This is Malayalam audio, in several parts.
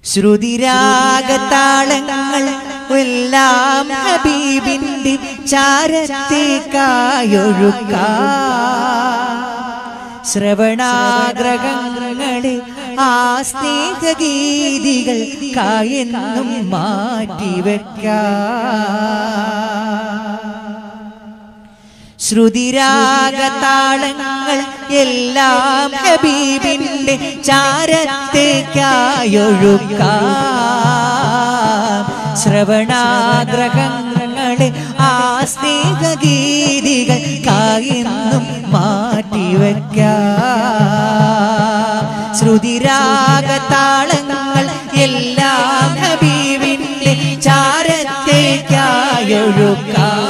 ശ്രുതിരാഗതാളങ്ങൾ എല്ലാം ഹബീബിന്റെ ചാരത്തേക്കായൊഴുക്ക ശ്രവണാഗ്രഹങ്ങളെ ആ സ്നേഹഗീതികൾ കായെന്നും മാറ്റിവെക്ക ശ്രുതിരാഗതാളങ്ങൾ എല്ലാം ഹബീബിന്റെ ചാരത്തേക്കായൊഴുക്കാം ശ്രവണാഗ്രഹങ്ങളെ ആ സ്നേഹഗീതികൾ കായെന്നും മാറ്റിവെക്കാം ശ്രുതിരാഗതാളങ്ങൾ എല്ലാം ഹബീബിന്റെ ചാരത്തേക്കായൊഴുക്കാം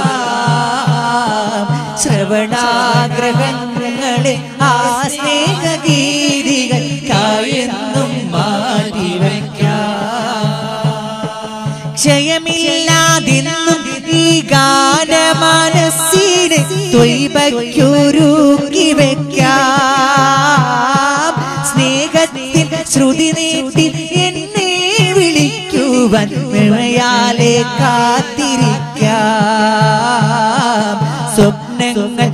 ശ്രവണാഗ്രഹങ്ങളെ ആ സ്നേഹഗീതികൾ കായെന്നും മാറ്റിവെക്കാം ക്ഷയമില്ലാതിന്നും ഈ ഗാനമനസ്സിനെ ത്വയ്പയ്ക്കൊരുക്കി വെക്കാം സ്നേഹത്തിൻ ശ്രുതി നീട്ടി എന്നെ വിളിക്കുവാൻ വിളയാലെ കാത്തിരിക്കാം സ്വപ്നങ്ങൾ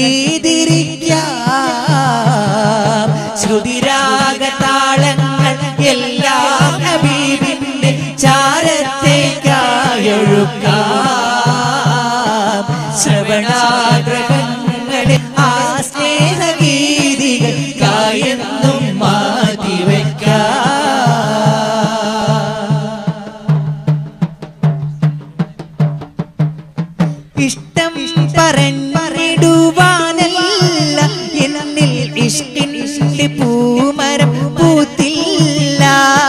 നെയ്തിരിക്കാം ശ്രുതിരാഗതാളങ്ങൾ എല്ലാം ഹബീബിന്റെ ചാരത്തേക്കായൊഴുക്കാം ശ്രവണാഗ്രഹങ്ങളെ ആ സ്നേഹഗീതികൾ കായെന്നും മാറ്റിവെക്കാം ഇഷ്ടം പറഞ്ഞിടുവാനല്ല എന്നിൽ ഇഷ്ടിന്റെ പൂമരം പൂത്തില്ല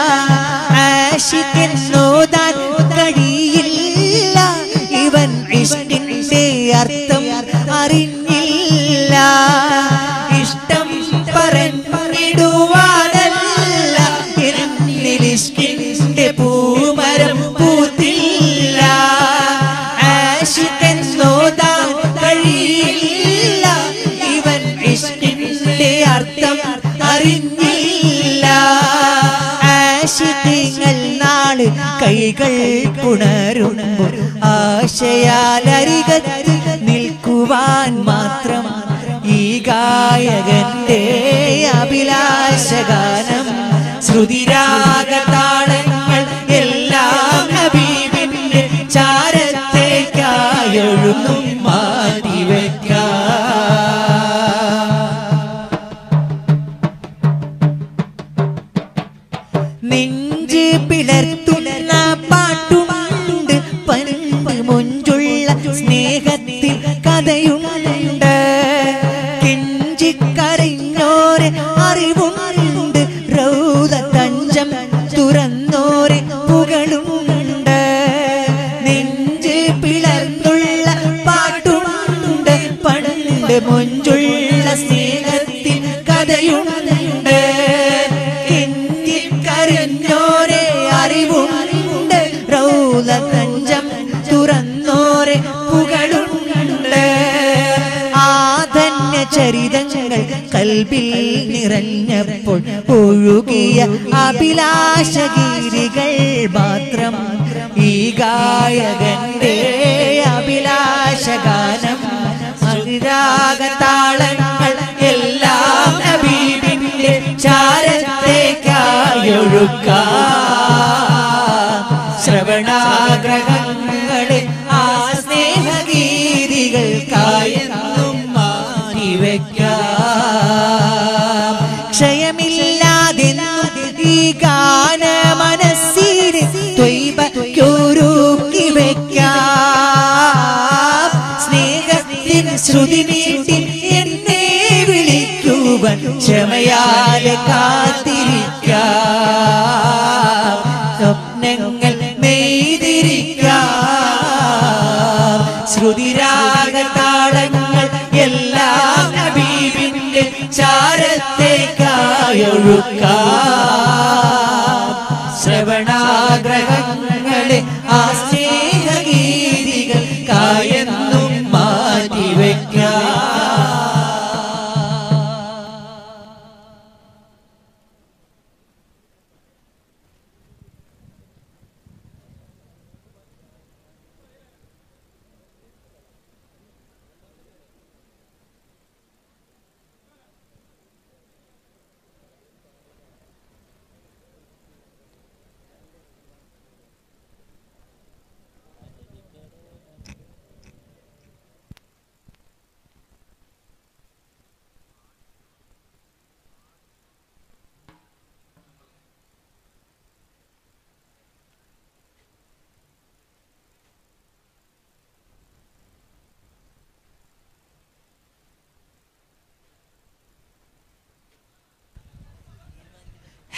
ആശിക്കെന്നോതാൻ കഴിയില്ല ഇവൻ ഇഷ്ടിന്റെ അർത്ഥം അറിഞ്ഞില്ല ഇഷ്ടം പറഞ്ഞിടുവാനല്ല എന്നിൽ ഇഷ്ടിന്റെ പൂമരം പൂത്തില്ല ആശിക്കെന്നോതാൻ കഴിയില്ല ഇവൻ ഇഷ്ടിന്റെ അർത്ഥം അറിഞ്ഞില്ല ആശിക്കങ്ങൾ നാള് കൈകൾ പുണരുമ്പോൾ ആശയാലരികത്ത് നിൽക്കുവാൻ മാത്രം ഈ ഗായകന്റെ അഭിലാഷഗാനം ശ്രുതിരാഗതാളങ്ങൾ എല്ലാം ഹബീബിന്റെ ചാരത്തേക്കായൊഴുന്നും മാറ്റിവെക്കാം നെഞ്ച് പിളർത്തുന്ന പാട്ടുമുണ്ട് പണ്ട് മുഞ്ചുള്ള സ്നേഹത്തിൽ കഥയുണ്ട് കെഞ്ചിക്കരഞ്ഞോരെ അറിവുണ്ട് റൗദ തഞ്ചം തുറന്നോരെ പുകളുണ്ട് നെഞ്ച് പിളർന്നുള്ള പാട്ടുമുണ്ട് പണ്ട് മുഞ്ചുള്ള സ്നേഹത്തിൽ കഥയുണ്ട് കരഞ്ഞോരെ അറിവുണ്ട് റൗല തഞ്ചം തുറന്നോരെ പുകളുണ്ട് ആധന്യ ചരിതങ്ങൾ കൽബിൽ നിറഞ്ഞപ്പോൾ ഒഴുകിയ അഭിലാഷഗീരികൾ മാത്രം ഈ ഗായകന്റെ അഭിലാഷഗാനം അതിരാഗതാളങ്ങൾ എല്ലാം ഹബീബിന്റെ ചാരത്തേക്കായൊഴുക്കാം ശ്രവണാഗ്രഹങ്ങളെ ആ സ്നേഹഗീതികൾക്കായെന്നും മാറ്റിവെക്കാം ക്ഷയമില്ലാതെന്നും ഈ ഗാന മനസ്സിന് ത്വയ്പൊരുക്കി വെക്കാം സ്നേഹത്തിൻ ശ്രുതി നീട്ടി എന്നെ വിളിക്കുവാൻ ക്ഷമയാലെ കാത്തിരിക്കാം സ്വപ്നങ്ങൾ നെയ്തിരിക്കാം ശ്രുതിരാഗതാളങ്ങൾ എല്ലാം ഹബീബിന്റെ ചാരത്തേക്കായൊഴുക്കാം ശ്രവണാഗ്രഹങ്ങളെ ആ സ്നേഹഗീതികൾ കായെന്നും മാറ്റിവെക്കാം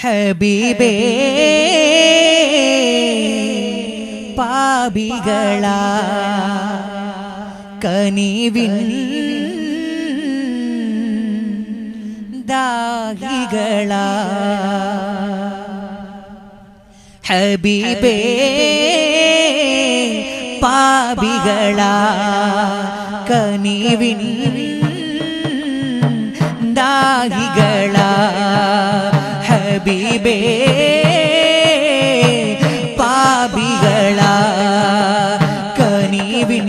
ഹബീബേ പാപികളാ കനിവിൻ ദാഹികളാ ഹബീബേ പാപികളാ കനിവിൻ ദാഹികളാ ഹബീബേ പാപികളാ കനിവിൻ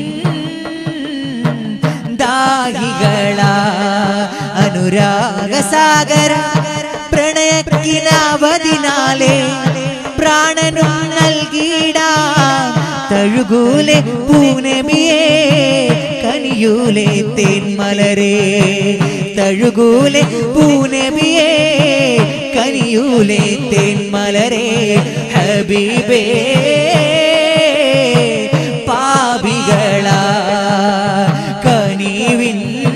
ദാഹികളാ അനുരാഗസാഗര പ്രണയക്കിനാവതിനാലേ പ്രാണനും നൽകിടാം തഴുകൂലെ പൂനമിയേ കനിയൂലെ തേന്മലരേ തഴുകൂലെ പൂനമിയേ കനിയൂലെ തേന്മലരേ ഹബീബേ പാപികളാ കനിവിൻ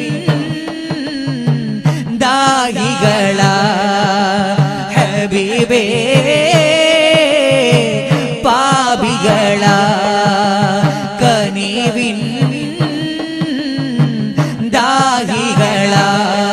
ദാഹികളാ ഹബീബേ പാപികളാ കനിവിൻ ദാഹികളാ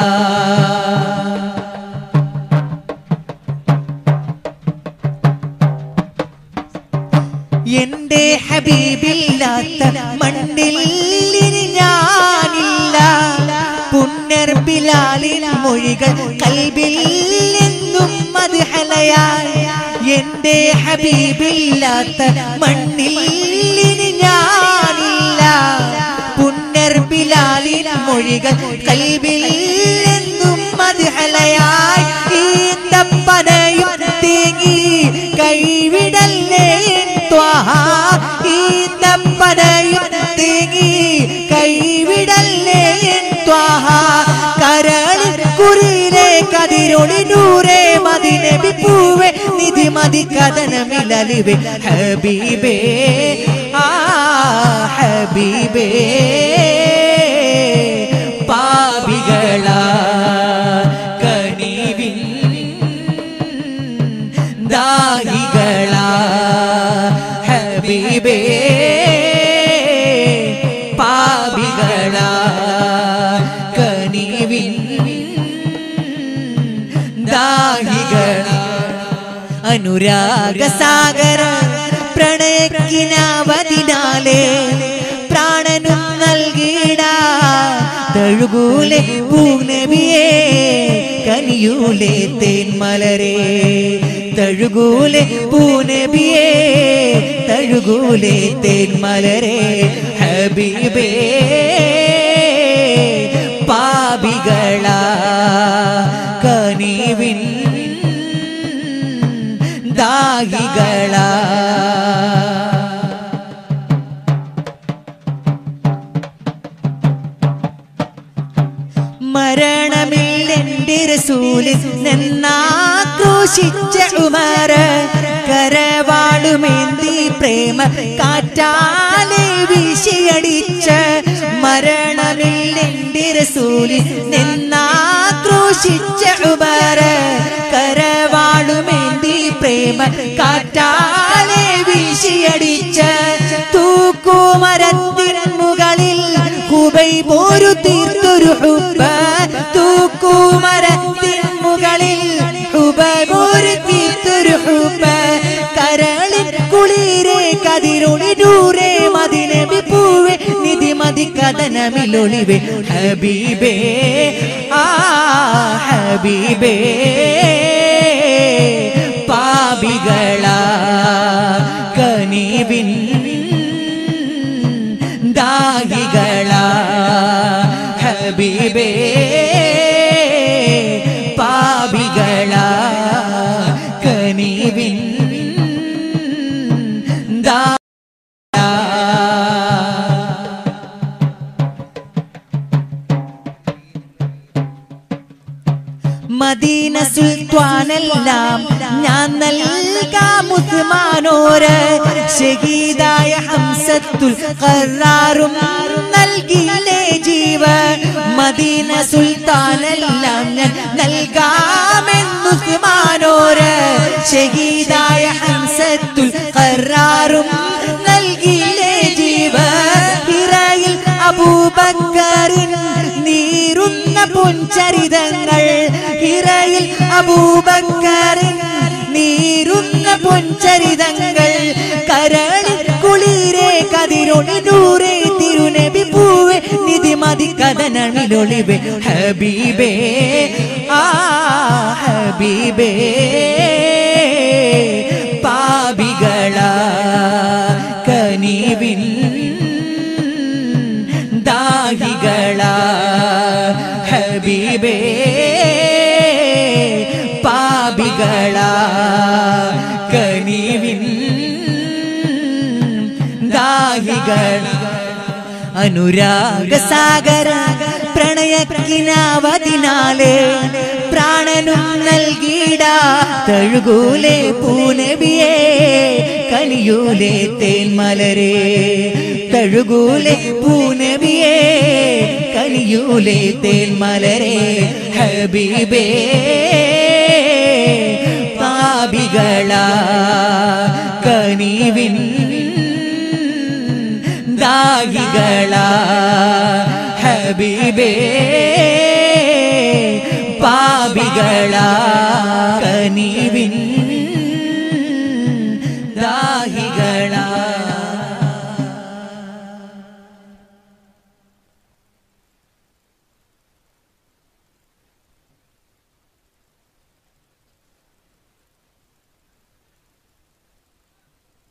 എന്റെ ഹബീബില്ലാത്ത മണ്ണിൽ ഇനി ഞാനില്ല പുണ്യർ ബിലാലിൻ മൊഴികൾ കൽബിൽ എന്നും അത് ഹലയായി എന്റെ ഹബീബില്ലാത്ത മണ്ണിൽ ഇനി ഞാനില്ല പുണ്യർ ബിലാലിൻ മൊഴികൾ കൽബിൽ എന്നും അത് ഹലയായി ഈന്തപ്പനയും തേങ്ങി കൈവിടല്ലേ ത്വാഹ ഈന്തപ്പനയും തേങ്ങി കൈവിടല്ലേ ത്വാഹ കരളിൽ കുറിയിലെ കതിരൊളി നൂറേ മതിനബി പൂവേ നിധി മതി കഥനമിലലിവേ ഹബീബേ ആ ഹബീബേ പാപികളാ കനിവിൻ ദാഹികളാ ഹബീബേ പാപികളാ കനിവിൻ ദാഹികളാ അനുരാഗസാഗര പ്രണയക്കിനാവതിനാലേ പ്രാണനും നൽകിട തഴുകൂലെ പൂനബിയേ കനിയൂലെ തേന്മലരേ തഴുകൂലെ പൂനബിയേ തഴുകൂലെ തേന്മലരേ ഹബീബേ പാപികളാ കനിവിൻ ദാഹികളാ മരണമില്ലെന്റെ റസൂല് നിന്നാക്രോശിച്ച ഉമർ കരവാളുമേന്തി പ്രേമ കാറ്റാലെ വീശിയടിച്ച മരണമില്ലെന്റെ റസൂല് നിന്നാക്രോശിച്ച ഉമർ കരവാളുമേന്തി പ്രേമ കാറ്റാലെ വീശിയടിച്ച തൂക്കുമരത്തിൻ മുകളിൽ ഹുബൈ പോരു തീർത്തൊരു ഹുബ തൂക്കുമരത്തിൻ മുകളിൽ ഹുബ പോരു തീർത്തൊരു ഹുബ കരളിൻ കുളിരെ കതിരൊളി നൂറേ മതിനബി പൂവേ നിധി മതി കഥനമിലൊളിവേ ഹബീബേ ആ ഹബീബേ പാപികളാ കനിവിൻ ദാഹികളാ ഹബീബേ പാപികളാ കനിവിൻ ദാ മദീന സുൽത്താനെല്ലാം ഞാൻ നൽകാം ഉസ്മാനോര് ഷഹീദായ ഹംസത്തുൽ ഖറാറും നൽകിയില്ലേ ജീവ മദീന സുൽത്താനെല്ലാം ഞാൻ നൽകാമെന്ന് ഉസ്മാനോര് പൊൻചരിതങ്ങൾ ഹിറയിൽ അബൂബക്കറിൻ നീരുന്ന പൊൻചരിതങ്ങൾ കരളിൽ കുളിരേ കതിരൊളി ദൂരെ തിരുനബി പൂവേ നിധിമതി കഥനണിലൊളിവേ ഹബീബേ ആ ഹബീബേ പാപികള കനിവിൻ ദാഹികള ഹബീബേ പാപികള കനിവിൻ ദാഹികള അനുരാഗ സാഗര പ്രണയക്കിനാവതിനാലെ പ്രാണനും നൽകിട തഴുകൂലെ പൂനബിയെ കനിയൂലെ തേന്മലരെ തഴുകൂലെ പൂനബിയെ കനിയൂലെ തേന്മലരെ ഹബീബേ പാപികള കനിവിൻ ദാഹികള ഹബീബേ പാപികള കനിവിൻ